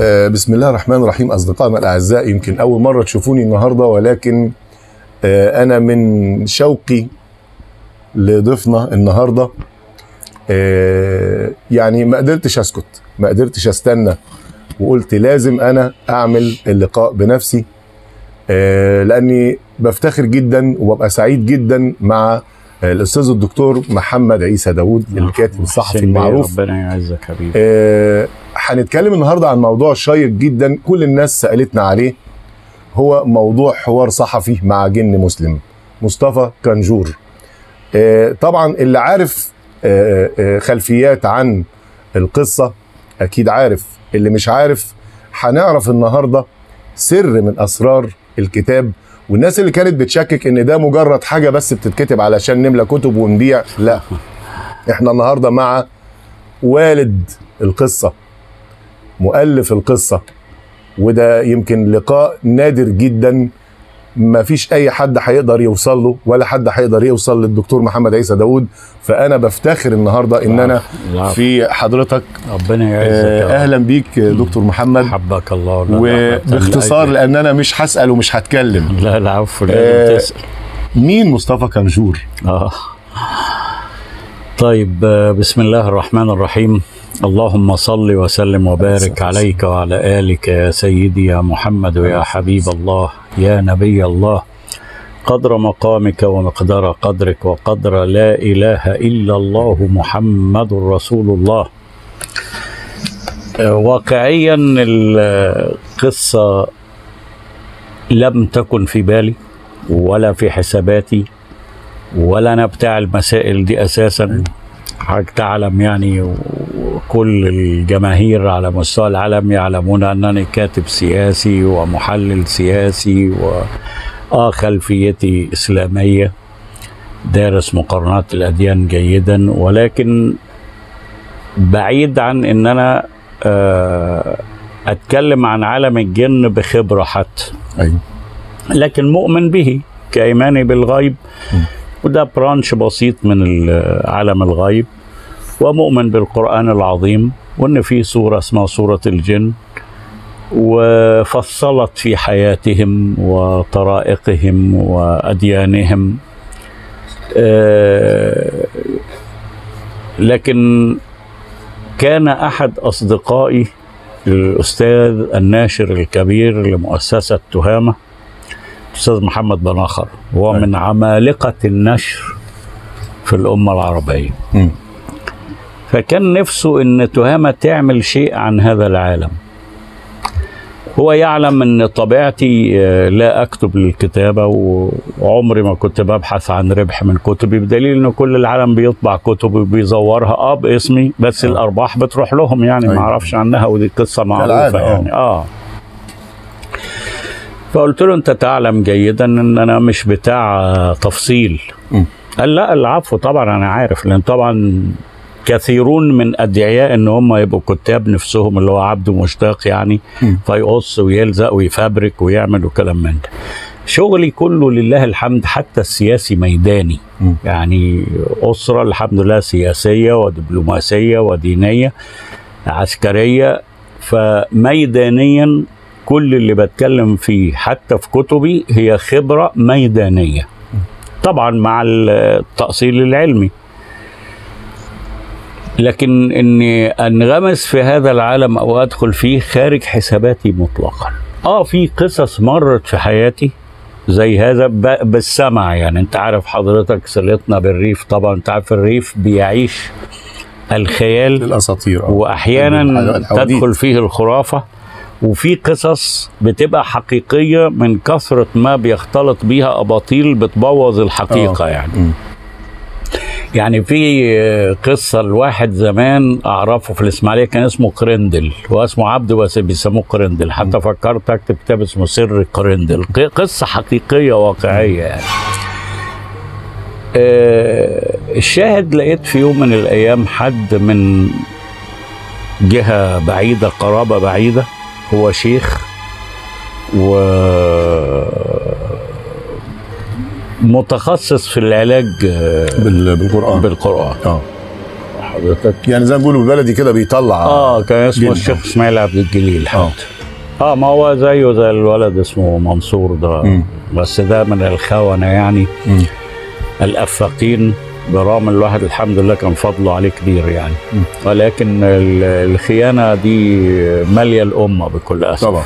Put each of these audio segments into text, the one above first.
آه، بسم الله الرحمن الرحيم أصدقائنا الأعزاء يمكن أول مرة تشوفوني النهاردة ولكن آه، أنا من شوقي لضيفنا النهاردة آه، يعني ما قدرتش أسكت ما قدرتش أستنى وقلت لازم أنا أعمل اللقاء بنفسي آه، لأني بفتخر جدا وببقى سعيد جدا مع آه، الأستاذ الدكتور محمد عيسى داوود الكاتب الصحفي حسين بيه، المعروف ربنا يعزك حبيبي آه، هنتكلم النهارده عن موضوع شيق جدا كل الناس سالتنا عليه هو موضوع حوار صحفي مع جن مسلم مصطفى كنجور آه، طبعا اللي عارف آه، آه، خلفيات عن القصه اكيد عارف اللي مش عارف هنعرف النهارده سر من اسرار الكتاب والناس اللي كانت بتشكك ان ده مجرد حاجه بس بتتكتب علشان نملى كتب ونبيع لا احنا النهارده مع والد القصه مؤلف القصه وده يمكن لقاء نادر جدا ما فيش اي حد هيقدر يوصل له ولا حد هيقدر يوصل للدكتور محمد عيسى داوود فانا بفتخر النهارده ان انا العفو. في حضرتك ربنا يعزك آه، يا رب. اهلا بيك دكتور محمد حبك الله ولا رحمة وباختصار الله. لان انا مش هسال ومش هتكلم لا العفو آه، لازم تسأل مين مصطفى كنجور آه. طيب آه، بسم الله الرحمن الرحيم اللهم صل وسلم وبارك عليك وعلى آلك يا سيدي يا محمد ويا حبيب الله يا نبي الله قدر مقامك ومقدار قدرك وقدر لا إله إلا الله محمد رسول الله آه، واقعيا القصة لم تكن في بالي ولا في حساباتي ولا انا بتاع المسائل دي اساسا حضرتك تعلم يعني وكل الجماهير على مستوى العالم يعلمون انني كاتب سياسي ومحلل سياسي و اه خلفيتي اسلاميه دارس مقارنات الاديان جيدا ولكن بعيد عن ان انا آه اتكلم عن عالم الجن بخبره حتى ايوه لكن مؤمن به كإيماني بالغيب وده برانش بسيط من ال- عالم الغيب ومؤمن بالقرآن العظيم وإن في سورة اسمها سورة الجن وفصلت في حياتهم وطرائقهم وأديانهم آه، لكن كان أحد أصدقائي الأستاذ الناشر الكبير لمؤسسة تهامة الاستاذ محمد بناخر هو أيوة. من عمالقه النشر في الامه العربيه مم. فكان نفسه ان تهامه تعمل شيء عن هذا العالم هو يعلم ان طبيعتي آه، لا اكتب للكتابه و- وعمري ما كنت ببحث عن ربح من كتبي بدليل ان كل العالم بيطبع كتب وبيزورها اه باسمي بس آه. الارباح بتروح لهم يعني ما أيوة. اعرفش عنها ودي قصه معروفه كالعادة، آه. يعني اه فقلت له انت تعلم جيدا ان انا مش بتاع آه، تفصيل مم. قال لا العفو طبعا انا عارف لان طبعا كثيرون من ادعياء ان هم يبقوا كتاب نفسهم اللي هو عبد مشتاق يعني مم. فيقص ويلزق ويفبرك ويعمل وكلام من ده شغلي كله لله الحمد حتى السياسي ميداني مم. يعني أسرة الحمد لله سياسية ودبلوماسية ودينية عسكرية فميدانيا كل اللي بتكلم فيه حتى في كتبي هي خبرة ميدانية طبعا مع التأصيل العلمي لكن اني انغمس في هذا العالم او ادخل فيه خارج حساباتي مطلقا اه في قصص مرت في حياتي زي هذا ب- بالسمع يعني انت عارف حضرتك صلتنا بالريف طبعا انت عارف الريف بيعيش الخيال للاساطير آه. واحيانا الحواديت. تدخل فيه الخرافه وفي قصص بتبقى حقيقيه من كثره ما بيختلط بيها اباطيل بتبوظ الحقيقه آه. يعني مم. يعني في قصه لواحد زمان اعرفه في الاسماعيليه كان اسمه قرندل هو اسمه عبد بس بيسموه قرندل حتى فكرت اكتب كتاب اسمه سر قرندل ق- قصه حقيقيه واقعيه يعني آه، الشاهد لقيت في يوم من الايام حد من جهه بعيده قرابه بعيده هو شيخ و متخصص في العلاج آه، بال- بالقران بالقران اه حضرتك يعني زي ما بيقولوا بالبلدي كده بيطلع اه كان اسمه جدا. الشيخ اسماعيل عبد الجليل اه حتى اه ما هو زيه زي الولد اسمه منصور ده مم. بس ده من الخونة يعني مم. الأفاقين برغم الواحد الحمد لله كان فضله عليه كبير يعني مم. ولكن ال- الخيانة دي مالية الأمة بكل أسف طبعا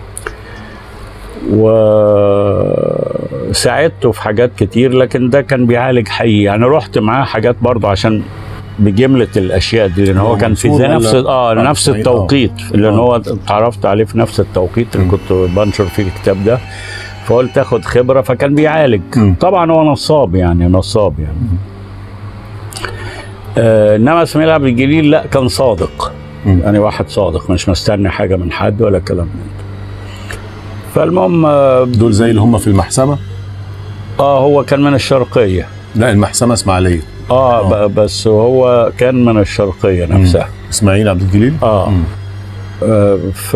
وساعدته في حاجات كتير لكن ده كان بيعالج حقيقي يعني رحت معاه حاجات برضه عشان بجملة الأشياء دي لأن هو هو كان في منصور زي نفس ولا اه عبد نفس السعيد؟ التوقيت لأن آه. هو اتعرفت عليه في نفس التوقيت اللي مم. كنت بنشر فيه الكتاب ده فقلت اخد خبرة فكان بيعالج مم. طبعا هو نصاب يعني نصاب يعني آه انما اسماعيل عبد الجليل لا كان صادق مم. يعني واحد صادق مش مستني حاجه من حد ولا كلام من ده فالمهم اه دول زي اللي هم في المحسمه آه، هو كان من الشرقيه لا المحسمه اسماعيليه اه ب- بس هو كان من الشرقيه نفسها اسماعيل عبد الجليل اه مم. آه، ف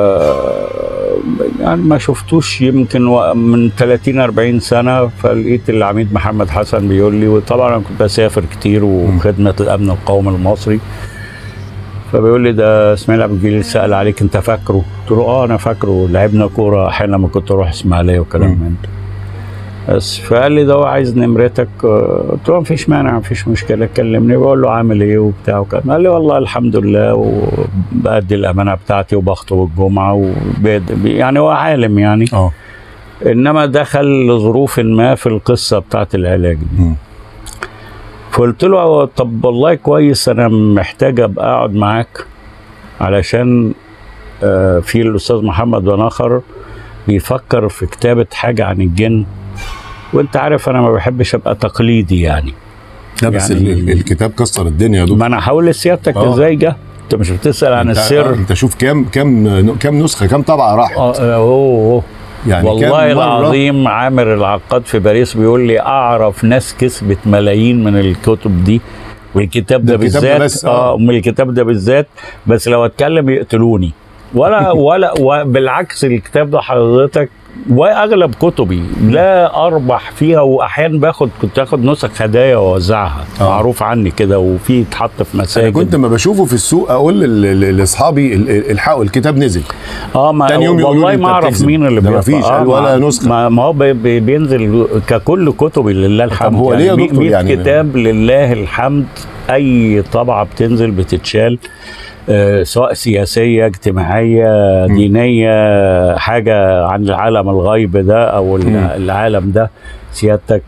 يعني ما شفتوش يمكن و- من 30 40 سنه فلقيت العميد محمد حسن بيقول لي وطبعا انا كنت بسافر كتير وخدمه الامن القومي المصري فبيقول لي ده اسماعيل عبد الجليل سال عليك انت فاكره؟ قلت له اه انا فاكره لعبنا كوره حينما كنت اروح اسماعيليه وكلام مم. من ده بس فقال لي ده هو عايز نمرتك آه، قلت له مفيش مانع مفيش مشكله كلمني بقول له عامل ايه وبتاع وكلام قال لي والله الحمد لله وبأدي الامانه بتاعتي وبخطب الجمعه وبيد يعني هو عالم يعني اه انما دخل لظروف ما في القصه بتاعت العلاج دي مم. فقلت له طب والله كويس انا محتاج ابقى اقعد معاك علشان آه، في الاستاذ محمد بناخر بيفكر في كتابه حاجه عن الجن وانت عارف انا ما بحبش ابقى تقليدي يعني لا بس يعني- ال- ال- الكتاب كسر الدنيا يا دكتور ما انا هقول لسيادتك آه. ازاي جه انت مش بتسال عن انت- السر آه، انت شوف كام كام كام نسخه كام طبعه راحت اه آه، أوه، أوه. يعني والله كام مرة العظيم عامر العقاد في باريس بيقول لي اعرف ناس كسبت ملايين من الكتب دي والكتاب ده, ده الكتاب ده بالذات بس، آه. اه من الكتاب ده بالذات بس لو اتكلم يقتلوني ولا ولا وبالعكس الكتاب ده حضرتك واغلب كتبي لا اربح فيها واحيانا باخد كنت اخد نسخ هدايا واوزعها آه. معروف عني كده وفي اتحط في انا مساجد كنت ما بشوفه في السوق اقول لل- لل- لاصحابي ال- ال- الحقوا الكتاب نزل اه ما تاني يوم يقولوا والله لي ما أنت اعرف بتكذب. مين اللي ده بيقرأ. مفيش قال ولا ما- نسخة. ما, ما هو بي- بي- بينزل ككل كتبي لله الحمد هو ليه يا يعني دكتور 100 يعني؟ كتاب لله الحمد اي طبعه بتنزل بتتشال آه، سواء سياسيه اجتماعيه دينيه حاجه عن العالم الغيب ده او ال- مم. العالم ده سيادتك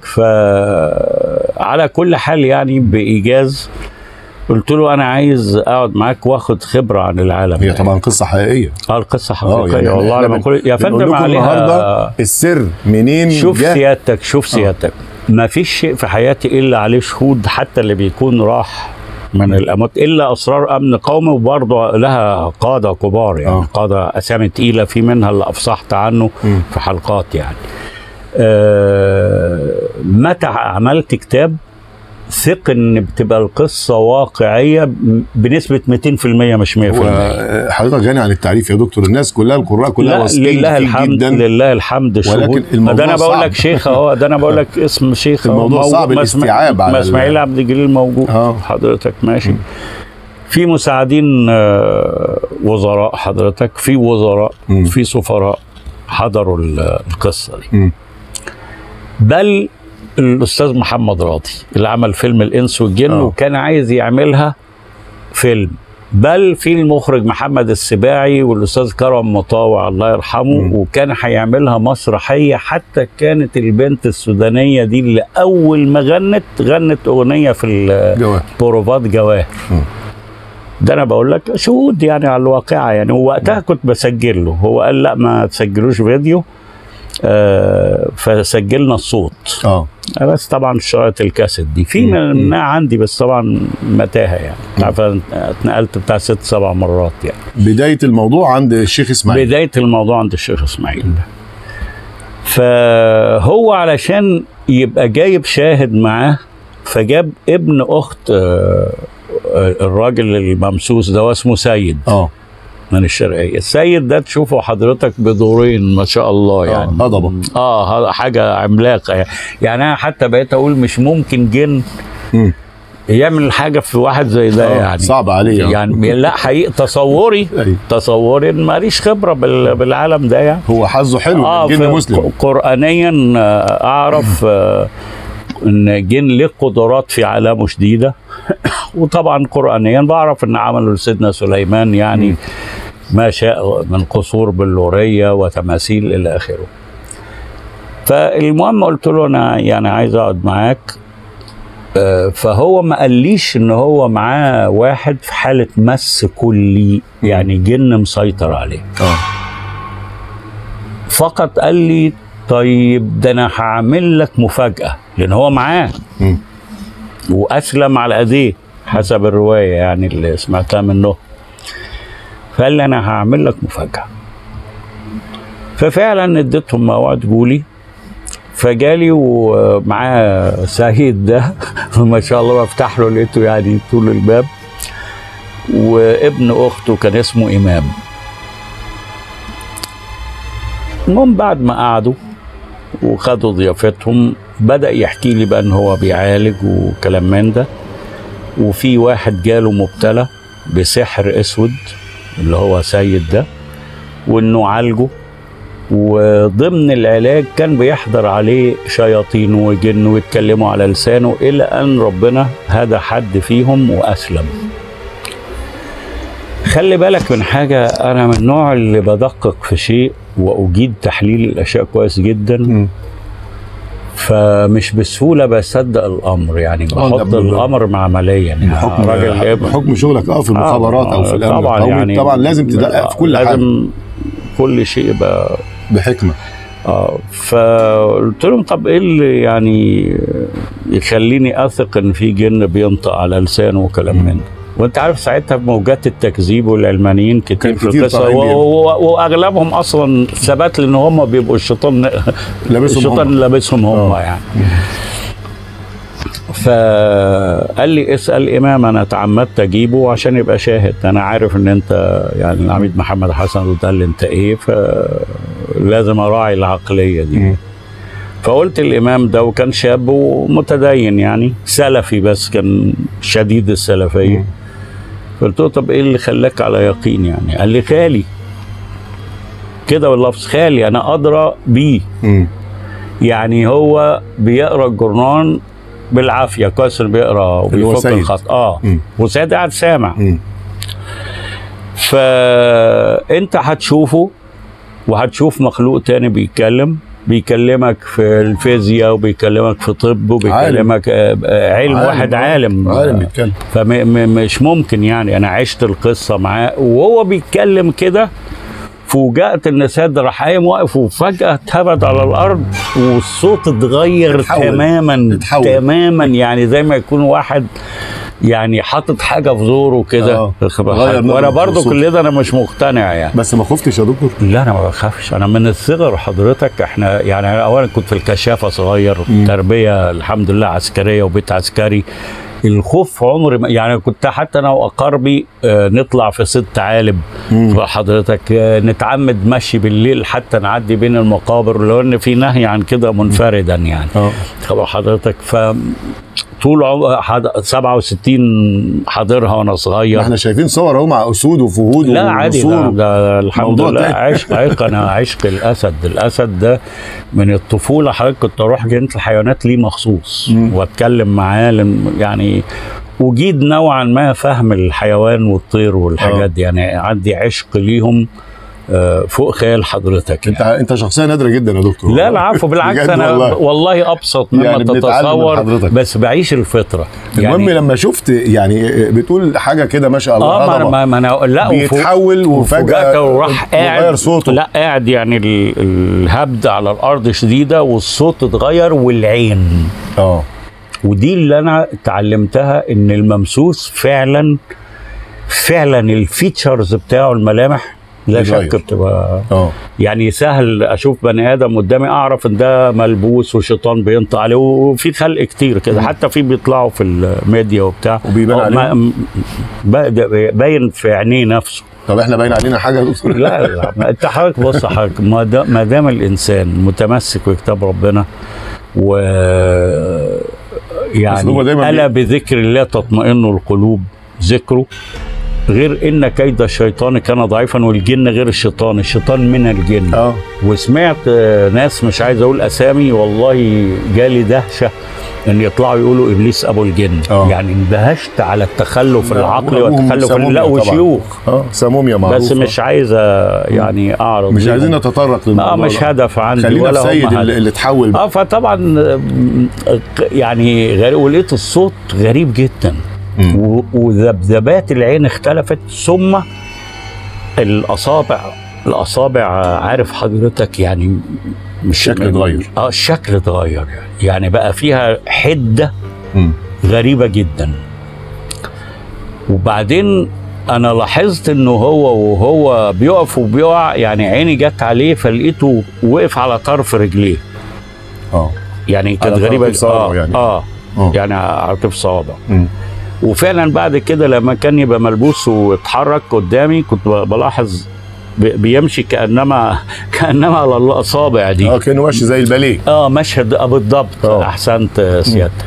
فعلى كل حال يعني بايجاز قلت له انا عايز اقعد معاك واخد خبره عن العالم هي ده. طبعا قصه حقيقيه اه القصه اه حقيقيه يعني والله احنا انا بن- بقول يا بنقول فندم لكم عليها النهارده السر منين شوف جه؟ سيادتك شوف سيادتك ما فيش شيء في حياتي الا عليه شهود حتى اللي بيكون راح من الاموات الا اسرار امن قومي وبرضه لها قاده كبار يعني آه. قاده اسامي تقيله في منها اللي افصحت عنه مم. في حلقات يعني آه متى عملت كتاب ثق ان بتبقى القصه واقعيه بنسبه 200% مش 100% هو آه، حضرتك غني عن التعريف يا دكتور الناس كلها القراء كلها لا واثقين لله فيك الحمد جدا لله الحمد شهود الموضوع ده انا بقول صعب. لك شيخ اهو ده انا بقول لك اسم شيخ أهو. الموضوع موجود. صعب ما اسم- الاستيعاب على ما ال- اسماعيل عبد الجليل موجود آه. حضرتك ماشي في مساعدين آه، وزراء حضرتك في وزراء مم. في سفراء حضروا ال- القصه دي مم. بل الاستاذ محمد راضي اللي عمل فيلم الانس والجن آه. وكان عايز يعملها فيلم بل في المخرج محمد السباعي والاستاذ كرم مطاوع الله يرحمه مم. وكان هيعملها مسرحيه حتى كانت البنت السودانيه دي اللي اول ما غنت غنت اغنيه في جواه البروفات جواه مم. ده انا بقول لك شهود يعني على الواقعه يعني ووقتها كنت بسجل له هو قال لا ما تسجلوش فيديو آه فسجلنا الصوت اه بس طبعا شرايط الكاسيت دي في مم. من- منها عندي بس طبعا متاهه يعني عارف أنا اتنقلت بتاع ست سبع مرات يعني بدايه الموضوع عند الشيخ اسماعيل بدايه الموضوع عند الشيخ اسماعيل ده فهو علشان يبقى جايب شاهد معاه فجاب ابن اخت آه، آه، الراجل الممسوس ده اسمه سيد اه من الشرقيه السيد ده تشوفه حضرتك بدورين ما شاء الله يعني آه، هضبة. اه ه- حاجه عملاقه يعني. يعني انا حتى بقيت اقول مش ممكن جن مم. يعمل حاجه في واحد زي ده آه، يعني صعب عليه يعني. يعني لا حقيقي تصوري أيوة. تصوري إن ماليش خبره بال- بالعالم ده يعني هو حظه حلو اه آه جن في- مسلم قرانيا آه، اعرف آه، ان جن له قدرات في علامه شديده وطبعا قرانيا بعرف ان عملوا لسيدنا سليمان يعني ما شاء من قصور بلوريه وتماثيل الى اخره فالمهم قلت له انا يعني عايز اقعد معاك آه، فهو ما قاليش ان هو معاه واحد في حاله مس كلي يعني جن مسيطر عليه اه فقط قال لي طيب ده انا هعمل لك مفاجاه لان هو معاه مم. واسلم على ايديه حسب الروايه يعني اللي سمعتها منه فقال لي انا هعمل لك مفاجاه ففعلا اديتهم موعد جولي فجالي ومعاه سعيد ده ما شاء الله بفتح له لقيته يعني طول الباب وابن اخته كان اسمه امام المهم بعد ما قعدوا وخدوا ضيافتهم بدأ يحكي لي بقى ان هو بيعالج وكلام من ده وفي واحد جاله مبتلى بسحر اسود اللي هو سيد ده وانه عالجه وضمن العلاج كان بيحضر عليه شياطين وجن ويتكلموا على لسانه الى ان ربنا هدى حد فيهم واسلم خلي بالك من حاجة أنا من النوع اللي بدقق في شيء وأجيد تحليل الأشياء كويس جدا مم. فمش بسهولة بصدق الأمر يعني طبعاً ده بحط ب- الأمر معمليا يعني بحكم راجل ابن بحكم شغلك اه في المخابرات او في الامن طبعا القومي يعني طبعا لازم تدقق في كل حاجه لازم كل شيء يبقى بحكمه اه فقلت لهم طب ايه اللي يعني يخليني اثق ان في جن بينطق على لسانه وكلام من ده وانت عارف ساعتها موجات التكذيب والعلمانيين كتير كان في كتير القصه طالعين و- بيهم. و- واغلبهم اصلا ثبت لان هم بيبقوا الشيطان لابسهم الشيطان هم. لابسهم هم آه. يعني فقال لي اسال امام انا تعمدت اجيبه عشان يبقى شاهد انا عارف ان انت يعني العميد محمد حسن قال لي انت ايه فلازم اراعي العقليه دي مم. فقلت الامام ده وكان شاب ومتدين يعني سلفي بس كان شديد السلفيه مم. قلت له طب ايه اللي خلاك على يقين يعني قال لي خالي كده باللفظ خالي انا ادرى بيه مم. يعني هو بيقرا الجورنان بالعافيه كويس إنه بيقرا اللي هو وبيفك سيد. الخط اه مم. وسيد قاعد سامع مم. فانت هتشوفه وهتشوف مخلوق تاني بيتكلم بيكلمك في الفيزياء وبيكلمك في طب وبيكلمك آه، آه، علم عالم، واحد آه. عالم عالم بيتكلم فمش ممكن يعني انا عشت القصه معاه وهو بيتكلم كده فوجئت ان سيد راح قايم واقف وفجاه اتهبد على الارض والصوت اتغير اتحول. تماما اتحول. تماما يعني زي ما يكون واحد يعني حاطط حاجه في زوره كده آه. واخد بالك؟ غير نغمة وانا برضو الصوت. كل ده انا مش مقتنع يعني بس ما خفتش يا دكتور لا انا ما بخافش انا من الصغر حضرتك احنا يعني أنا اولا كنت في الكشافه صغير مم. تربيه الحمد لله عسكريه وبيت عسكري الخوف عمري ما يعني كنت حتى انا واقاربي آه، نطلع في ست عالم مم. حضرتك آه، نتعمد مشي بالليل حتى نعدي بين المقابر لان في نهي عن كده منفردا يعني اه خبر حضرتك ف طول عمر حد- 67 حاضرها وانا صغير ما احنا شايفين صور اهو مع اسود وفهود لا عادي ده, ونسور ده الحمد موضوع لله تاني. عشق عشق انا عشق الاسد الاسد ده من الطفوله حضرتك كنت اروح جنينه الحيوانات ليه مخصوص مم. واتكلم معاه لأن يعني اجيد نوعا ما فهم الحيوان والطير والحاجات دي يعني عندي عشق ليهم آه، فوق خيال حضرتك انت يعني. انت شخصيه نادره جدا يا دكتور لا العفو بالعكس بجد انا والله. والله ابسط مما يعني بنتعلم من تتصور حضرتك. بس بعيش الفطره المهم يعني لما شفت يعني بتقول حاجه كده ما شاء الله اه ما هضبة. أنا- ما ما انا لا وفوق- بيتحول وفجاه وفجأة وراح قاعد غير صوته لا قاعد يعني ال- الهبد على الارض شديده والصوت اتغير والعين اه ودي اللي انا اتعلمتها ان الممسوس فعلا فعلا الفيتشرز بتاعه الملامح لا بيتغير. شك بتبقى اه يعني سهل اشوف بني ادم قدامي اعرف ان ده ملبوس وشيطان بينطق عليه وفي خلق كتير كده حتى في بيطلعوا في الميديا وبتاع وبيبان أو ما- عليهم؟ م- ب- ده باين في عينيه نفسه طب احنا باين علينا حاجه يا دكتور لا لا ما انت حضرتك بص حضرتك ما دا- ما دام الانسان متمسك بكتاب ربنا و يعني هو دايماً الا بي- بذكر الله تطمئن القلوب ذكره غير ان كيد الشيطان كان ضعيفا والجن غير الشيطان الشيطان من الجن اه وسمعت آه، ناس مش عايز اقول اسامي والله جالي دهشه ان يطلعوا يقولوا ابليس ابو الجن آه. يعني اندهشت على التخلف العقلي وأبوهم والتخلف سموميا لا طبعاً. وشيوخ اه سموميا معروفه بس مش عايز آه، يعني اعرض مش ليهم. عايزين نتطرق للموضوع اه مش ده. هدف عندي خلينا ولا في هم سيد هدف. اللي, اللي اتحول بقى. اه فطبعا آم، يعني غريب ولقيت الصوت غريب جدا مم. و- وذبذبات العين اختلفت ثم الاصابع الاصابع عارف حضرتك يعني مش الشكل اتغير. اه الشكل اتغير يعني يعني بقى فيها حده مم. غريبه جدا وبعدين انا لاحظت انه هو وهو بيقف وبيقع يعني عيني جت عليه فلقيته وقف على طرف رجليه اه يعني كانت على غريبه طرف صوابعه اه يعني. اه آه. يعني على طرف صوابع مم. وفعلا بعد كده لما كان يبقى ملبوس ويتحرك قدامي كنت ب- بلاحظ بي- بيمشي كانما كانما على الاصابع دي اه كانه ماشي زي الباليه اه مشهد آه بالضبط آه. احسنت آه، سيادتك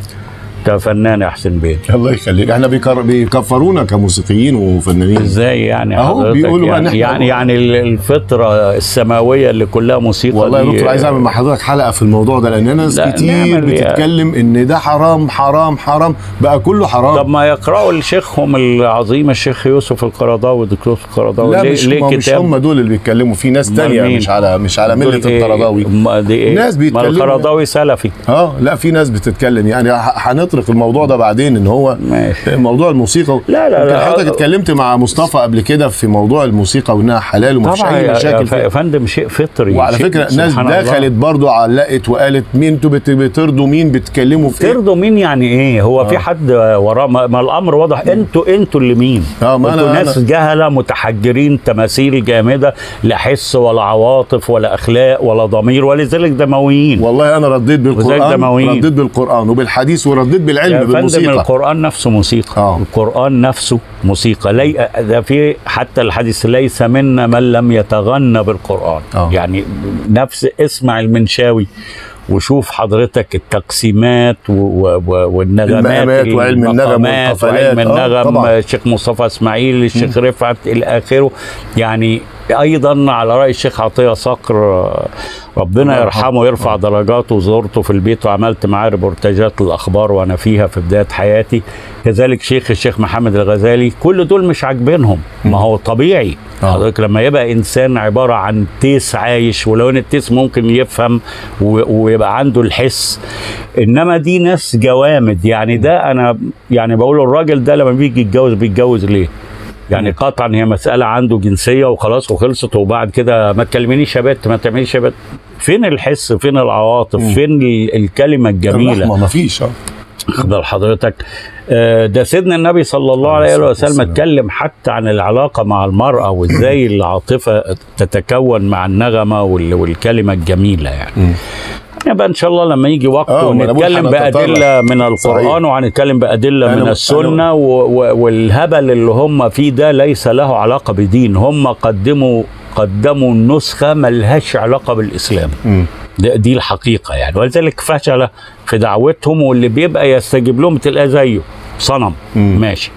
انت فنان يا حسين بيه الله يخليك احنا بيكر... بيكفرونا كموسيقيين وفنانين ازاي يعني أهو حضرتك بيقولوا بقى إن يعني إحنا- يعني, يعني ال- الفطره السماويه اللي كلها موسيقى والله يا دي- دكتور عايز اعمل مع حضرتك حلقه في الموضوع ده لان ناس لا، كتير نعمل إيه؟ بتتكلم ان ده حرام حرام حرام بقى كله حرام طب ما يقرأوا لشيخهم العظيم الشيخ يوسف القرضاوي الدكتور يوسف القرضاوي لا ليه, مش, ليه ما مش كتاب هم دول اللي بيتكلموا في ناس أمال تانية مين؟ مش على مش على مله دول إيه؟ القرضاوي ما دي ايه ناس ما بيتكلموا- القرضاوي سلفي اه لا في ناس بتتكلم يعني ه- هنطرق الموضوع ده بعدين ان هو ماشي موضوع الموسيقى لا، لا، يمكن لا. حضرتك اتكلمت مع مصطفى قبل كده في موضوع الموسيقى وانها حلال ومفيش طبعا اي يا- يا مشاكل ف- يا فيها فندم شيء فطري وعلى شيء فكره ناس سبحان الله. دخلت برضو علقت وقالت مين انتوا بت- بترضوا مين بتتكلموا في ايه ترضوا مين يعني ايه هو في آه. حد وراه ما, ما الامر واضح انتوا انتوا اللي مين اه ما انتوا انا ناس أنا- جهله متحجرين تماثيل جامده لا حس ولا عواطف ولا اخلاق ولا ضمير ولذلك دمويين والله انا رديت بالقران دمويين. رديت بالقران وبالحديث ورديت يا بالعلم فندم بالموسيقى القرآن نفسه موسيقى آه. القرآن نفسه موسيقى لي ده في حتى الحديث ليس منا من لم يتغنى بالقرآن آه. يعني نفس اسمع المنشاوي وشوف حضرتك التقسيمات و- و- و- والنغمات المقامات وعلم النغم المقامات والقفلات. وعلم آه، النغم طبعاً. الشيخ مصطفى اسماعيل الشيخ رفعت الى اخره يعني ايضا على راي الشيخ عطيه صقر آه، ربنا الله يرحمه ويرفع درجاته زرته في البيت وعملت معاه ريبورتاجات الاخبار وانا فيها في بدايه حياتي كذلك شيخ الشيخ محمد الغزالي كل دول مش عاجبينهم ما هو طبيعي آه. حضرتك لما يبقى انسان عباره عن تيس عايش ولو ان التيس ممكن يفهم و- ويبقى عنده الحس انما دي ناس جوامد يعني ده انا يعني بقول الراجل ده لما بيجي يتجوز بيتجوز ليه؟ يعني قطعا هي مسألة عنده جنسية وخلاص وخلصت وبعد كده ما تكلمنيش يا بت ما تعمليش يا بت فين الحس فين العواطف مم. فين ال- الكلمة الجميلة الرحمه مفيش اه خد حضرتك آه، ده سيدنا النبي صلى الله عليه عليه الصلاة وسلم والسلام. اتكلم حتى عن العلاقة مع المرأة وازاي العاطفة تتكون مع النغمة وال- والكلمة الجميلة يعني مم. يبقى ان شاء الله لما يجي وقت آه، ما أنا بقول ونتكلم هنتطرق. بادله من القران صحيح. وهنتكلم بادله أنا- من أنا- السنه و و والهبل اللي هم فيه ده ليس له علاقه بدين هم قدموا قدموا نسخه ملهاش علاقه بالاسلام مم. ده- دي الحقيقه يعني ولذلك فشل في دعوتهم واللي بيبقى يستجيب لهم تلاقيه زيه صنم مم. ماشي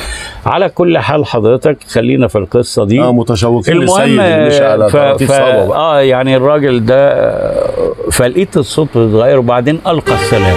على كل حال حضرتك خلينا في القصه دي اه متشوقين المهم للسيد اللي مش على ف... طراطيف ف... صوابعه بقى. اه يعني الراجل ده آه، فلقيت الصوت بيتغير وبعدين القى السلام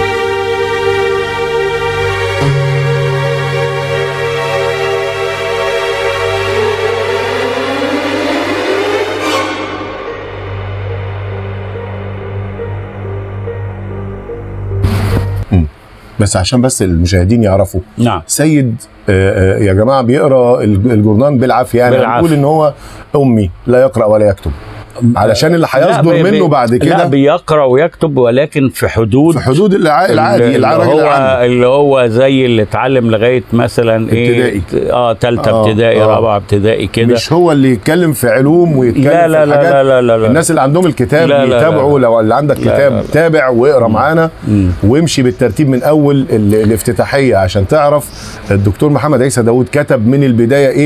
بس عشان بس المشاهدين يعرفوا نعم سيد آه، آه، يا جماعه بيقرا الج- الجورنان بالعافيه يعني بالعافية. هنقول ان هو امي لا يقرا ولا يكتب علشان اللي لا، هيصدر بي- بي- منه بعد لا كده بيقرا ويكتب ولكن في حدود في حدود الع- العادي اللي الراجل هو العادي اللي هو زي اللي اتعلم لغايه مثلا ايه ابتدائي. اه ثالثه آه، ابتدائي آه. رابعه ابتدائي كده مش هو اللي يتكلم في علوم ويتكلم لا في لا لا الحاجات لا لا لا, لا. الناس اللي عندهم الكتاب لا، لا، لا، يتابعوا لا. لو اللي عندك لا، كتاب لا، لا. تابع واقرا معانا مم. وامشي بالترتيب من اول ال- الافتتاحيه عشان تعرف الدكتور محمد عيسى داوود كتب من البدايه ايه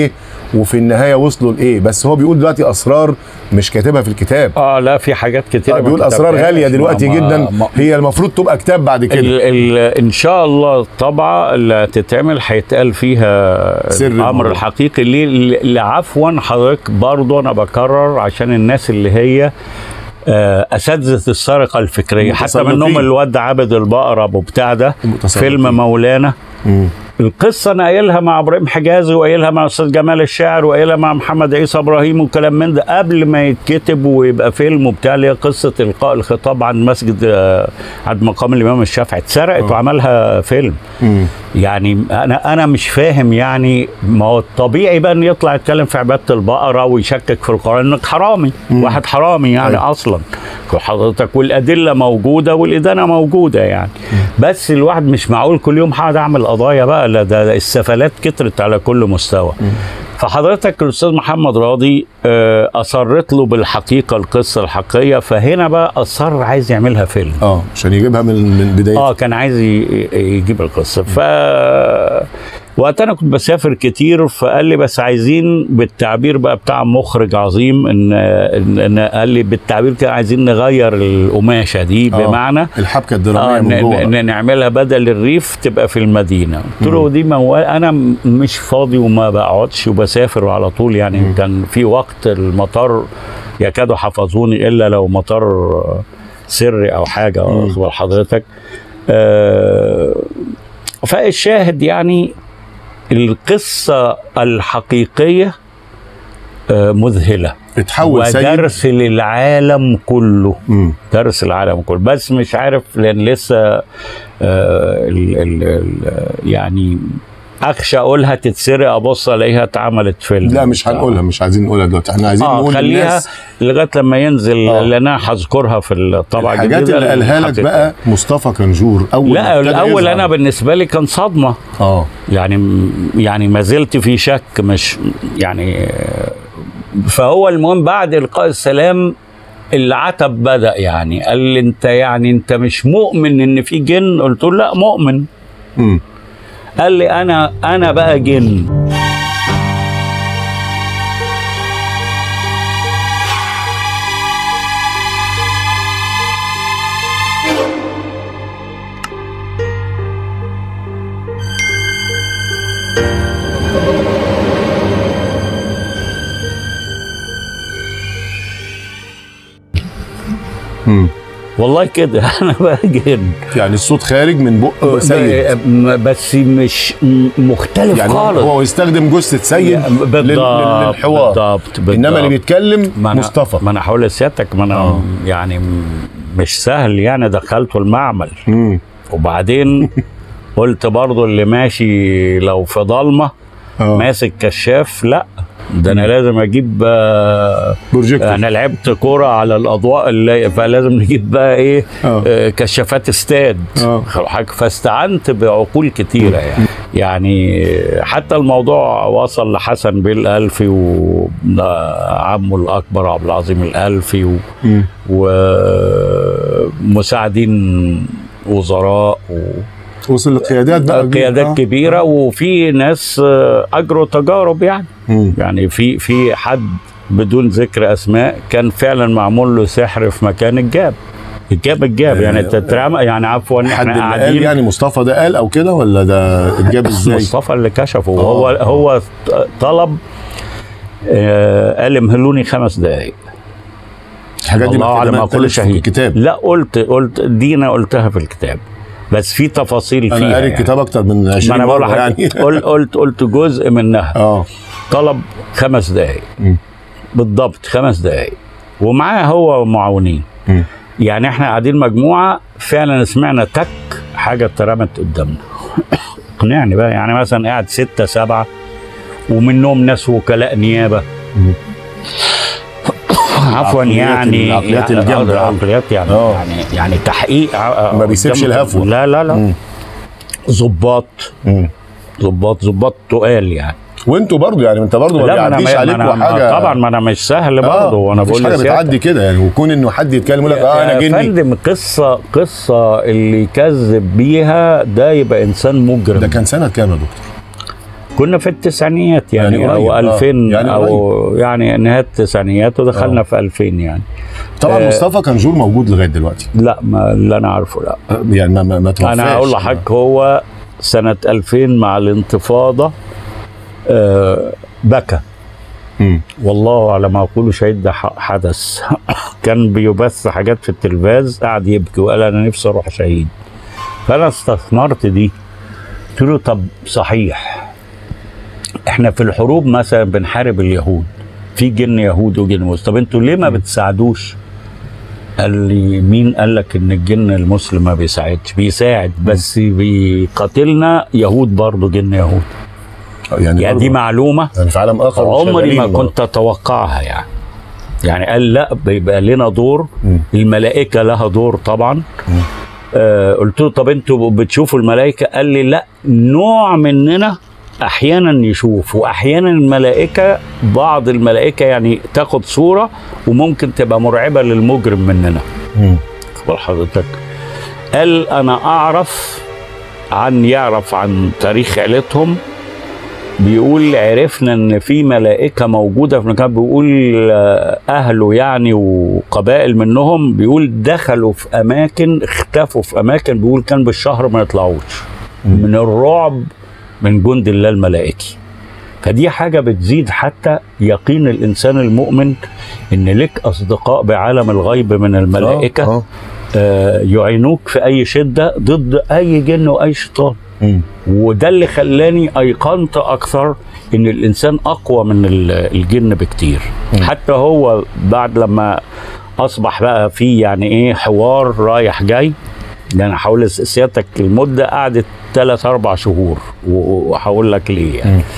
وفي النهايه وصلوا لايه بس هو بيقول دلوقتي اسرار مش كاتبها في الكتاب اه لا في حاجات كتير آه بيقول اسرار غاليه دلوقتي جدا هي المفروض تبقى كتاب بعد كده ال ال ان شاء الله الطبعه اللي هتتعمل هيتقال فيها سر الامر الموضوع. الحقيقي ليه ل- عفوا حضرتك برضه انا بكرر عشان الناس اللي هي آه، اساتذه السرقه الفكريه حتى متسلطين. منهم الواد عابد البقره ابو بتاع ده المتسلطين. فيلم مولانا مم. القصه انا قايلها مع ابراهيم حجازي وقايلها مع استاذ جمال الشاعر وقايلها مع محمد عيسى ابراهيم والكلام من ده قبل ما يتكتب ويبقى فيلم وبتاع اللي هي قصه القاء الخطاب عن مسجد آه، عند مقام الامام الشافعي اتسرقت آه. وعملها فيلم مم. يعني انا انا مش فاهم يعني ما هو الطبيعي بقى ان يطلع يتكلم في عباده البقره ويشكك في القران انك حرامي مم. واحد حرامي يعني أيوة. اصلا حضرتك والادله موجوده والادانه موجوده يعني بس الواحد مش معقول كل يوم هقعد اعمل قضايا بقى لا ده ده السفلات كترت على كل مستوى فحضرتك الاستاذ محمد راضي آه، اصرت له بالحقيقه القصه الحقيقيه فهنا بقى اصر عايز يعملها فيلم اه عشان يجيبها من من بدايه اه كان عايز ي- ي- يجيب القصه ف وقت انا كنت بسافر كتير فقال لي بس عايزين بالتعبير بقى بتاع مخرج عظيم ان ان, إن قال لي بالتعبير كده عايزين نغير القماشه دي آه. بمعنى الحبكه اه الدراميه ن- من جوه ن- نعملها بدل الريف تبقى في المدينه قلت له دي موال انا م- مش فاضي وما بقعدش وبسافر على طول يعني كان في وقت المطار يكادوا حفظوني الا لو مطار سري او حاجه واخد بال حضرتك آه فالشاهد يعني القصه الحقيقيه آه مذهله اتحول سيد ودرس للعالم كله مم. درس العالم كله بس مش عارف لان لسه آه ال ال ال يعني اخشى اقولها تتسرق ابص الاقيها اتعملت فيلم لا مش هنقولها مش عايزين نقولها دلوقتي احنا عايزين اه نقول خليها للناس لغايه لما ينزل آه. لان انا هذكرها في الطبعه الحاجات الجديده اللي قالها لك الحقيقة. بقى مصطفى كنجور اول لا ما ابتدى الاول يظهر. انا بالنسبه لي كان صدمه اه يعني يعني ما زلت في شك مش يعني آه، فهو المهم بعد القاء السلام العتب بدا يعني قال لي انت يعني انت مش مؤمن ان في جن قلت له لا مؤمن مم. قال لي انا انا بقى جن مم. والله كده انا بقى جن يعني الصوت خارج من بق سيد ب- بس مش م- مختلف يعني خالص هو يستخدم جثه سيد لل- بالضبط لل- للحوار بالضبط بالضبط. انما اللي بيتكلم ما أنا مصطفى ما انا هقول لسيادتك ما انا آه. يعني م- مش سهل يعني دخلته المعمل مم. وبعدين قلت برضو اللي ماشي لو في ضلمه اه ماسك كشاف لا ده انا لازم اجيب آه، بروجيكتور انا لعبت كوره على الاضواء اللي فلازم نجيب بقى ايه آه. آه، كشافات استاد آه. حاجة- فاستعنت بعقول كتيره يعني يعني حتى الموضوع وصل لحسن بيه الالفي وعمه الاكبر عبد العظيم الالفي و مم. ومساعدين وزراء وصل لقيادات بقى وقيادات آه. كبيره وفي ناس آه، اجروا تجارب يعني مم. يعني في في حد بدون ذكر اسماء كان فعلا معمول له سحر في مكان الجاب الجاب الجاب يعني تترمى يعني عفوا حد احنا اللي قال قاعدين يعني مصطفى ده قال او كده ولا ده اتجاب ازاي؟ مصطفى اللي كشفه آه. هو هو طلب آه، قال امهلوني خمس دقائق الحاجات دي الله ما اعلم ما ما كل اتقالتش في شهيد الكتاب لا قلت قلت دي انا قلتها في الكتاب بس في تفاصيل فيها انا قاري يعني. الكتاب اكتر من ما 20 انا بقول مره لحضرتك يعني قلت قلت قلت جزء منها اه طلب خمس دقائق مم. بالضبط خمس دقائق ومعاه هو معاونين مم. يعني احنا قاعدين مجموعه فعلا سمعنا تك حاجه اترمت قدامنا اقنعني بقى يعني مثلا قاعد ستة سبعة ومنهم ناس وكلاء نيابة مم. عفوا عقليات- يعني العقليات يعني- الجامدة آه، أوي. عقليات يعني آه. يعني يعني تحقيق ع- ما بيسيبش قدام- الهفوة. لا لا لا مم. ظباط مم. ظباط ظباط تقال يعني وانتوا برضو يعني انت برضو ما لا ما انا بيعديش ما عليكم أنا حاجه طبعا ما انا مش سهل برضه وانا مفيش بقول حاجه لسيادتك. بتعدي كده يعني وكون انه حد يتكلم يقول لك اه انا يا جني فندم قصه قصه اللي يكذب بيها ده يبقى انسان مجرم ده كان سنه كام يا دكتور؟ كنا في التسعينيات يعني, يعني يعني قريب، او آه. 2000 يعني يعني او يعني نهايه التسعينيات ودخلنا آه. في 2000 يعني طبعا آه. مصطفى كنجور موجود لغايه دلوقتي لا ما اللي انا عارفه لا آه، يعني ما ما, ما توفاش انا هقول لحضرتك هو سنه 2000 مع الانتفاضه آه بكى مم. والله على ما اقول شهيد ده ح- حدث كان بيبث حاجات في التلفاز قعد يبكي وقال انا نفسي اروح شهيد فانا استثمرت دي قلت له طب صحيح احنا في الحروب مثلا بنحارب اليهود في جن يهود وجن مسلم طب انتوا ليه ما بتساعدوش قال لي مين قال لك ان الجن المسلم ما بيساعدش بيساعد بس بيقاتلنا يهود برضه جن يهود يعني, يعني برضه- دي معلومه يعني في عالم اخر عمري ما شغالين كنت اتوقعها يعني يعني قال لا بيبقى لنا دور مم. الملائكه لها دور طبعا آه قلت له طب انتوا بتشوفوا الملائكه قال لي لا نوع مننا احيانا يشوف واحيانا الملائكه بعض الملائكه يعني تاخد صوره وممكن تبقى مرعبه للمجرم مننا مم. اخبر حضرتك قال انا اعرف عن يعرف عن تاريخ عيلتهم بيقول عرفنا ان في ملائكه موجوده في مكان بيقول آه، اهله يعني وقبائل منهم بيقول دخلوا في اماكن اختفوا في اماكن بيقول كان بالشهر ما يطلعوش من الرعب من جند الله الملائكي فدي حاجة بتزيد حتى يقين الإنسان المؤمن إن لك أصدقاء بعالم الغيب من الملائكة آه. آه، يعينوك في اي شده ضد اي جن واي شيطان مم. وده اللي خلاني ايقنت اكثر ان الانسان اقوى من ال- الجن بكتير مم. حتى هو بعد لما اصبح بقى في يعني ايه حوار رايح جاي لان هقول سيادتك المده قعدت ثلاث اربع شهور و- وهقول لك ليه يعني. مم.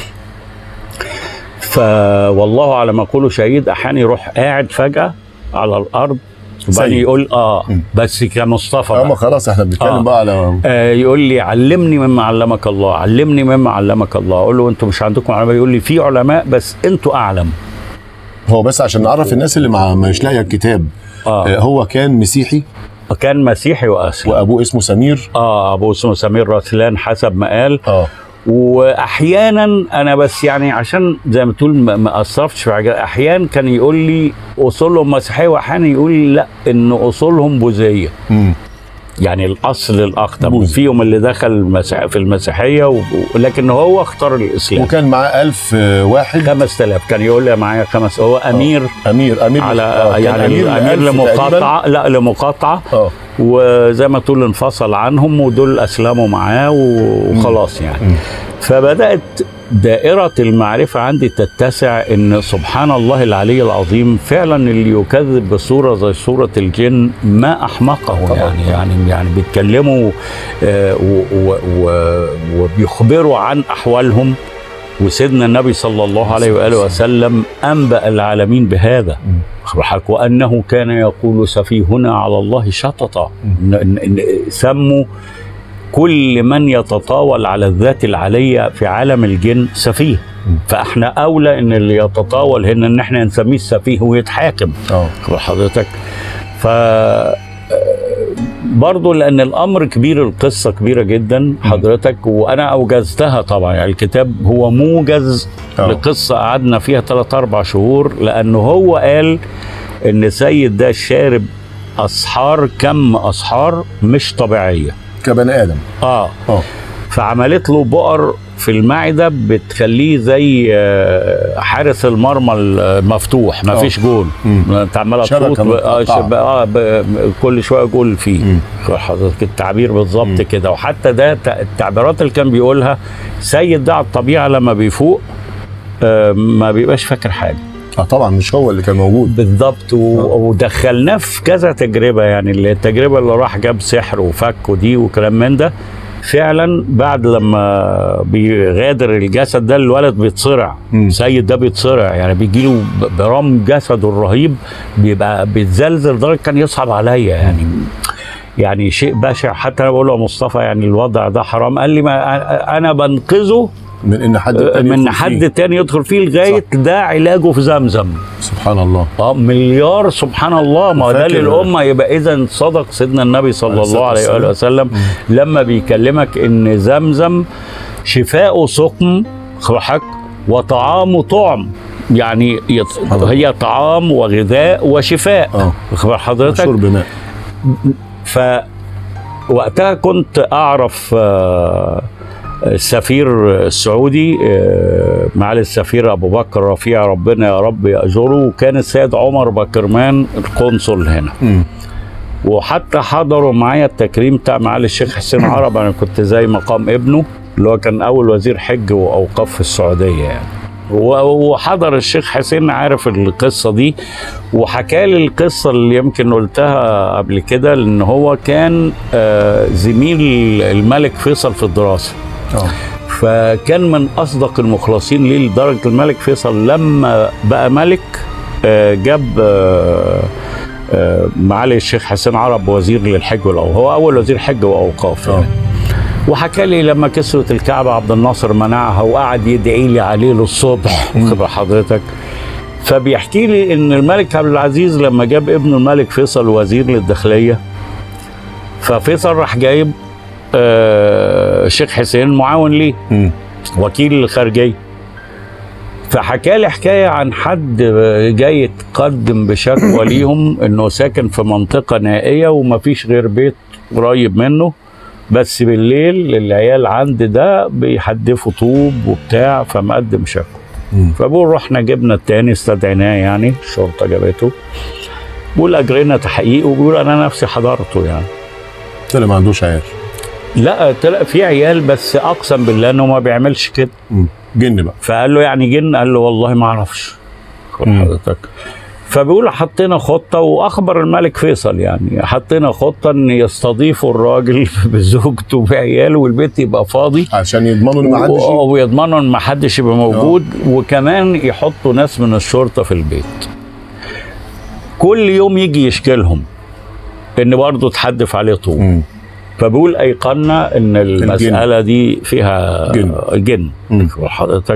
فوالله على ما اقوله شهيد احيانا يروح قاعد فجاه على الارض وبعدين سيد. يقول اه مم. بس كمصطفى اما بقى. خلاص احنا بنتكلم آه. بقى على آه يقول لي علمني مما علمك الله علمني مما علمك الله اقول له انتوا مش عندكم علماء يقول لي في علماء بس انتوا اعلم هو بس عشان نعرف الناس اللي مع مش لاقيه الكتاب اه آه، هو كان مسيحي كان مسيحي واسلم وابوه اسمه سمير اه ابو اسمه سمير رسلان حسب ما قال اه واحيانا انا بس يعني عشان زي ما تقول ما- ما اثرتش في حاجه احيانا كان يقول لي اصولهم مسيحيه واحيانا يقول لي لا ان اصولهم بوذيه مم. يعني الاصل الاخطر بوذي. فيهم اللي دخل المسيح في المسيحيه و... لكن هو اختار الاسلام وكان معاه ألف آه، واحد 5000 كان يقول لي معايا خمس هو امير امير امير على آه، كان يعني أمير امير لألف لمقاطعه لا لمقاطعه اه وزي ما تقول انفصل عنهم ودول اسلموا معاه وخلاص يعني مم. فبدات دائرة المعرفة عندي تتسع إن سبحان الله العلي العظيم فعلا اللي يكذب بصورة زي صورة الجن ما أحمقه طبعاً. يعني يعني يعني بيتكلموا آه، و- و- و- وبيخبروا عن أحوالهم وسيدنا النبي صلى الله عليه وآله وسلم أنبأ العالمين بهذا حضرتك وأنه كان يقول سفيهنا على الله شططا ن- ن- ن- سموا كل من يتطاول على الذات العلية في عالم الجن سفيه فاحنا اولى ان اللي يتطاول هنا ان احنا نسميه السفيه ويتحاكم اه حضرتك ف برضه لان الامر كبير القصه كبيره جدا حضرتك وانا اوجزتها طبعا يعني الكتاب هو موجز آه. لقصه قعدنا فيها 3 4 شهور لانه هو قال ان سيد ده شارب اسحار كم اسحار مش طبيعيه كبني ادم اه اه فعملت له بؤر في المعده بتخليه زي آه، حارس المرمى المفتوح ما آه. فيش جول مم. انت عمال شبكة تفوت ب- اه متقطعة. شب- اه ب- كل شويه جول فيه مم. حضرتك التعبير مم. بالظبط كده وحتى ده ت- التعبيرات اللي كان بيقولها سيد ده على الطبيعه لما بيفوق آه، ما بيبقاش فاكر حاجه اه طبعا مش هو اللي كان موجود بالظبط و- ودخلناه في كذا تجربه يعني اللي- التجربه اللي راح جاب سحر وفك ودي وكلام من ده فعلا بعد لما بيغادر الجسد ده الولد بيتصرع مم. سيد ده بيتصرع يعني بيجي له برام جسده الرهيب بيبقى بيتزلزل لدرجه كان يصعب عليا يعني يعني شيء بشع حتى انا بقول له يا مصطفى يعني الوضع ده حرام قال لي ما انا بنقذه من ان حد تاني من يدخل حد فيه. تاني يدخل فيه لغايه ده علاجه في زمزم سبحان الله اه مليار سبحان الله ما هو ده فاكر- للامه يبقى اذا صدق سيدنا النبي صلى عليه الله عليه الصلاة واله وسلم لما بيكلمك ان زمزم شفاؤه سقم خلحك وطعامه طعم يعني يط- حضرتك. هي طعام وغذاء وشفاء اه خبر حضرتك شرب ماء ف وقتها كنت اعرف آه، السفير السعودي آه، معالي السفير ابو بكر رفيع ربنا يا رب ياجره وكان السيد عمر بكرمان القنصل هنا مم. وحتى حضروا معايا التكريم بتاع معالي الشيخ حسين عرب انا كنت زي مقام ابنه اللي هو كان اول وزير حج واوقاف في السعوديه يعني و- وحضر الشيخ حسين عارف القصه دي وحكى لي القصه اللي يمكن قلتها قبل كده ان هو كان آه، زميل الملك فيصل في الدراسه اه فكان من اصدق المخلصين ليه لدرجه الملك فيصل لما بقى ملك آه، جاب آه، آه، معالي الشيخ حسين عرب وزير للحج والاوقاف هو اول وزير حج واوقاف اه يعني. وحكى لي لما كسرت الكعبه عبد الناصر منعها وقعد يدعي لي عليه للصبح خبر حضرتك فبيحكي لي ان الملك عبد العزيز لما جاب ابنه الملك فيصل وزير للداخليه ففيصل راح جايب آه، الشيخ حسين معاون ليه مم. وكيل الخارجيه فحكى لي حكايه عن حد جاي يتقدم بشكوى ليهم انه ساكن في منطقه نائيه ومفيش غير بيت قريب منه بس بالليل العيال عند ده بيحدفوا طوب وبتاع فمقدم شكوى مم. فبقول رحنا جبنا التاني استدعيناه يعني الشرطه جابته بقول اجرينا تحقيق وبيقول انا نفسي حضرته يعني طلع ما عندوش عيال لا طلع في عيال بس اقسم بالله انه ما بيعملش كده مم. جن بقى فقال له يعني جن قال له والله ما اعرفش خد مم. حضرتك فبيقول حطينا خطه واخبر الملك فيصل يعني حطينا خطه ان يستضيفوا الراجل بزوجته بعياله والبيت يبقى فاضي عشان يضمنوا ان ما حدش و- ويضمنوا ان ما حدش يبقى موجود وكمان يحطوا ناس من الشرطه في البيت كل يوم يجي يشكي لهم ان برضه تحدف عليه طوب مم. فبيقول ايقنا ان المساله دي فيها جن. جن مم. حضرتك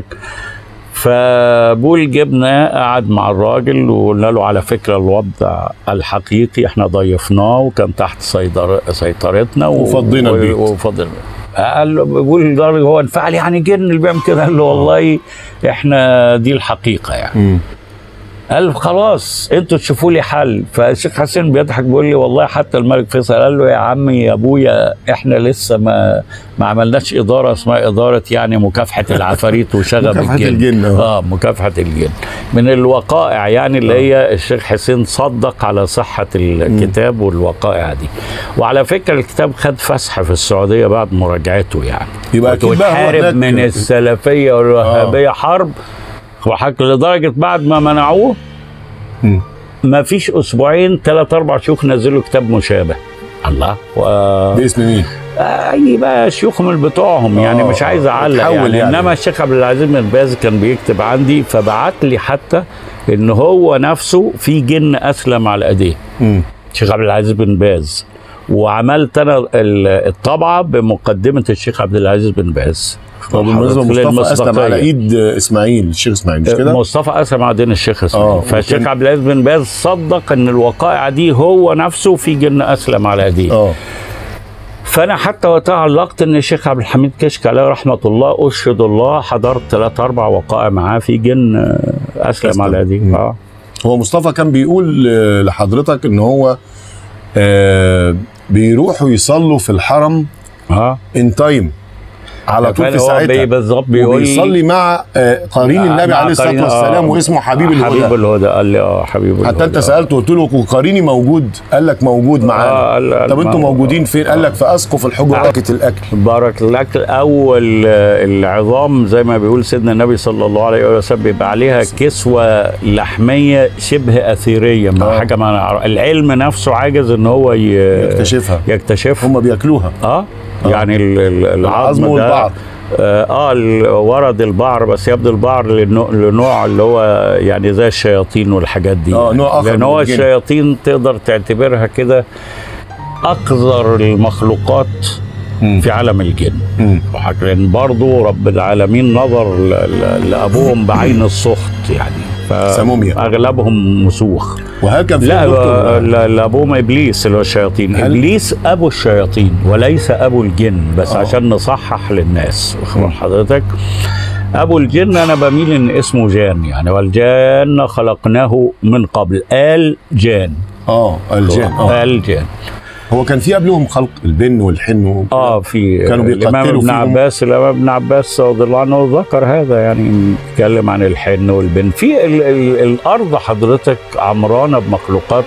فبول جبنا قعد مع الراجل وقلنا له على فكره الوضع الحقيقي احنا ضيفناه وكان تحت سيطر سيطرتنا و- وفضينا و- البيت. وفضينا قال له بيقول الراجل هو انفعل يعني جن اللي بيعمل كده قال له والله احنا دي الحقيقه يعني مم. قال له خلاص انتوا تشوفوا لي حل فالشيخ حسين بيضحك بيقول لي والله حتى الملك فيصل قال له يا عمي يا ابويا احنا لسه ما ما عملناش اداره اسمها اداره يعني مكافحه العفاريت وشغب مكافحة الجن الجن، اه. اه مكافحه الجن من الوقائع يعني اللي هي الشيخ حسين صدق على صحه الكتاب والوقائع دي وعلى فكره الكتاب خد فسح في السعوديه بعد مراجعته يعني يبقى اكيد بقى هو وتحارب هناك- من السلفيه والوهابيه حرب وحك لدرجه بعد ما منعوه مم. ما فيش اسبوعين ثلاث اربع شيوخ نزلوا كتاب مشابه الله و... باسم مين؟ اي بقى شيوخ من بتوعهم يعني آه، مش عايز اعلق اتحول يعني, يعني. انما الشيخ عبد العزيز بن باز كان بيكتب عندي فبعت لي حتى ان هو نفسه في جن اسلم على ايديه مم. الشيخ عبد العزيز بن باز وعملت انا ال- الطبعه بمقدمه الشيخ عبد العزيز بن باز طب بالمناسبه مصطفى اسلم للمصداقية. على ايد اسماعيل الشيخ اسماعيل مش كده؟ مصطفى اسلم على دين الشيخ اسماعيل آه، فالشيخ وكان- عبد العزيز بن باز صدق ان الوقائع دي هو نفسه في جن اسلم على ايديه اه فانا حتى وقتها علقت ان الشيخ عبد الحميد كشك عليه رحمه الله اشهد الله حضرت ثلاث اربع وقائع معاه في جن آه، اسلم أسلم. على ايديه مم. اه هو مصطفى كان بيقول آه، لحضرتك ان هو آه بيروحوا يصلوا في الحرم اه ان تايم على طول في فهو بي- ساعتها بالظبط بيقول لي وبيصلي مع آه، قرين النبي مع عليه الصلاه قرين- والسلام آه. واسمه حبيب حبيب الهدى الهدى قال لي اه حبيب الهدى حتى انت سالته قلت له وقريني موجود قال لك موجود معانا آه قال قال طب ما- انتوا موجودين فين قال لك في اسقف الحجرات الاكل بارك الاكل اول آه، العظام زي ما بيقول سيدنا النبي صلى الله عليه وسلم بيبقى عليها كسوه لحميه شبه اثيريه ما آه. حاجه ما نعرف العلم نفسه عاجز ان هو ي- يكتشفها يكتشفها هم بياكلوها اه يعني ال- ال- العظم العظم ده والبعض اه, آه ال- ورد البعر بس يبدو البعر لنوع, لنوع اللي هو يعني زي الشياطين والحاجات دي آه، نوع آخر لان من هو الجن. الشياطين تقدر تعتبرها كده اقذر المخلوقات مم. في عالم الجن مم. وحك- لان برضه رب العالمين نظر ل- ل- لابوهم بعين السخط يعني سموميا. اغلبهم مسوخ وهكذا في لا دكتور لا لا ابوهم ابليس اللي هو الشياطين هل- ابليس ابو الشياطين وليس ابو الجن بس آه. عشان نصحح للناس واخد بال مم. حضرتك ابو الجن انا بميل ان اسمه جان يعني والجان خلقناه من قبل ال جان اه الجان اه ال جان هو كان في قبلهم خلق البن والحن وكده. اه في كانوا الامام بيقتلوا ابن فيهم. عباس الامام ابن عباس رضي الله عنه ذكر هذا يعني بيتكلم عن الحن والبن في ال ال الارض حضرتك عمرانه بمخلوقات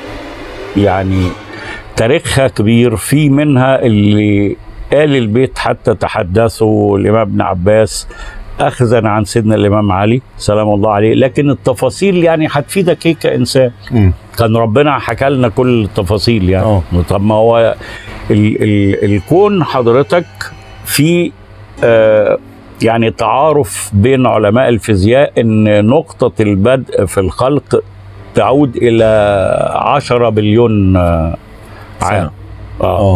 يعني تاريخها كبير في منها اللي آل البيت حتى تحدثوا الإمام ابن عباس أخذا عن سيدنا الإمام علي سلام الله عليه لكن التفاصيل يعني هتفيدك إيه كإنسان مم. كان ربنا حكى لنا كل التفاصيل يعني آه. طب ما هو ال ال الكون حضرتك في آه يعني تعارف بين علماء الفيزياء ان نقطة البدء في الخلق تعود إلى عشرة بليون آه عام آه. اه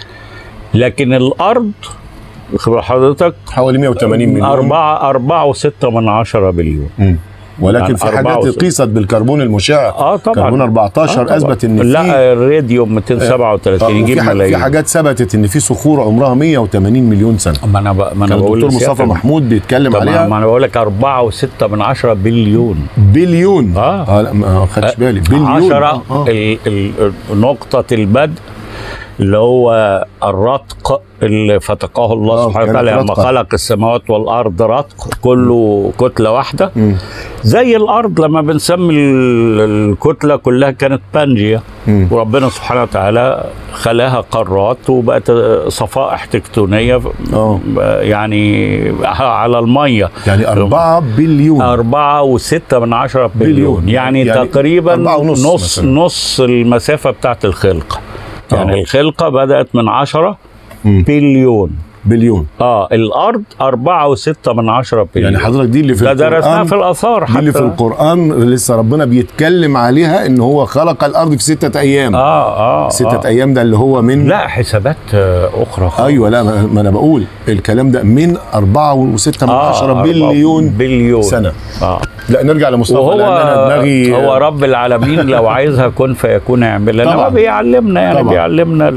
لكن الأرض خبر حضرتك حوالي 180 مليون أربعة أربعة وستة من عشرة بليون مم. ولكن يعني في أربعة حاجات وستة. قيست بالكربون المشع اه طبعا كربون 14 آه طبعاً. اثبت ان في لا الراديوم 237 آه، يجيب وفي ح- في ملايين حاجات ثبتت ان في صخور عمرها 180 مليون سنه ما انا ب... ما كان انا بقول الدكتور مصطفى لسيادتك. محمود بيتكلم طب ما عليها ما انا بقول لك 4.6 من 10 بليون بليون آه. اه لا ما خدتش بالي بليون 10 آه. آه. ال... ال... نقطة البدء اللي هو الرتق اللي فتقاه الله آه، سبحانه كانت وتعالى لما رتقة. خلق السماوات والارض رتق كله كتله واحده مم. زي الارض لما بنسمي ال- الكتله كلها كانت بانجيا مم. وربنا سبحانه وتعالى خلاها قارات وبقت صفائح تكتونيه اه يعني على الميه يعني 4 بليون أربعة وستة من عشرة بليون, بليون. يعني, يعني تقريبا أربعة ونص نص مثلاً. نص المسافة بتاعت الخلقة يعني آه. الخلقة بدأت من عشرة مم. بليون بليون اه الأرض أربعة وستة من عشرة بليون يعني حضرتك دي اللي في ده درسناها القرآن في الآثار دي حتى اللي في القرآن لسه ربنا بيتكلم عليها ان هو خلق الارض في ستة ايام اه اه ستة آه. ايام ده اللي هو من لا حسابات آه، أخرى خالص. ايوه لا ما ما انا بقول الكلام ده من أربعة وستة من آه عشرة أربعة بليون بليون سنة اه لا نرجع لمصطفى وهو لان انا دماغي هو رب العالمين لو عايزها كن فيكون يعملها طبعاً. انما بيعلمنا يعني طبعاً. بيعلمنا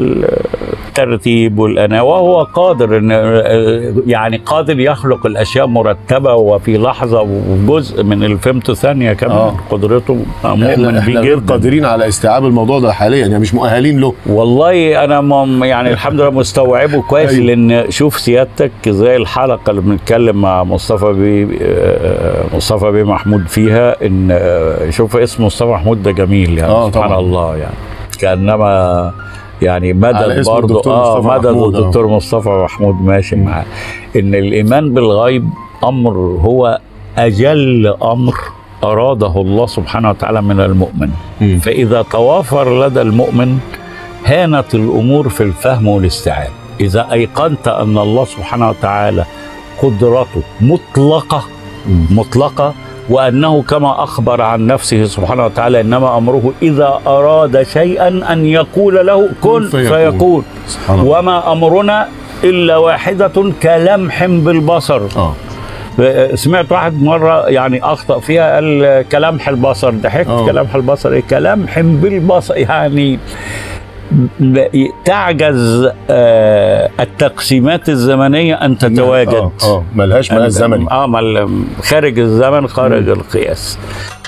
الترتيب والأنا وهو قادر ان يعني قادر يخلق الاشياء مرتبه وفي لحظه وجزء من الفيمتو ثانيه كمان آه. قدرته مؤمن احنا بيه احنا غير جدا قادرين على استيعاب الموضوع ده حاليا يعني مش مؤهلين له والله انا مم يعني الحمد لله مستوعبه كويس أيوة. لان شوف سيادتك زي الحلقه اللي بنتكلم مع مصطفى بيه آه، مصطفى بيه محمود فيها ان آه، شوف اسم مصطفى محمود ده جميل يعني آه، سبحان طبعاً. الله يعني كانما يعني على مدد اسم برضه الدكتور اه مصطفى مدد محمود، آه. الدكتور مصطفى محمود ماشي معاه ان الايمان بالغيب امر هو اجل امر اراده الله سبحانه وتعالى من المؤمن مم. فإذا توافر لدى المؤمن هانت الأمور في الفهم والاستيعاب إذا أيقنت أن الله سبحانه وتعالى قدرته مطلقة مم. مطلقة وأنه كما أخبر عن نفسه سبحانه وتعالى إنما أمره إذا أراد شيئا أن يقول له كن فيكون. فيكون سبحان الله وما أمرنا إلا واحدة كلمح بالبصر اه سمعت واحد مره يعني اخطا فيها قال كلامح البصر ضحكت آه. كلامح البصر ايه كلامح بالبصر يعني ب- تعجز آه، التقسيمات الزمنيه ان تتواجد اه اه ملهاش مقاس زمني اه مال- خارج الزمن خارج القياس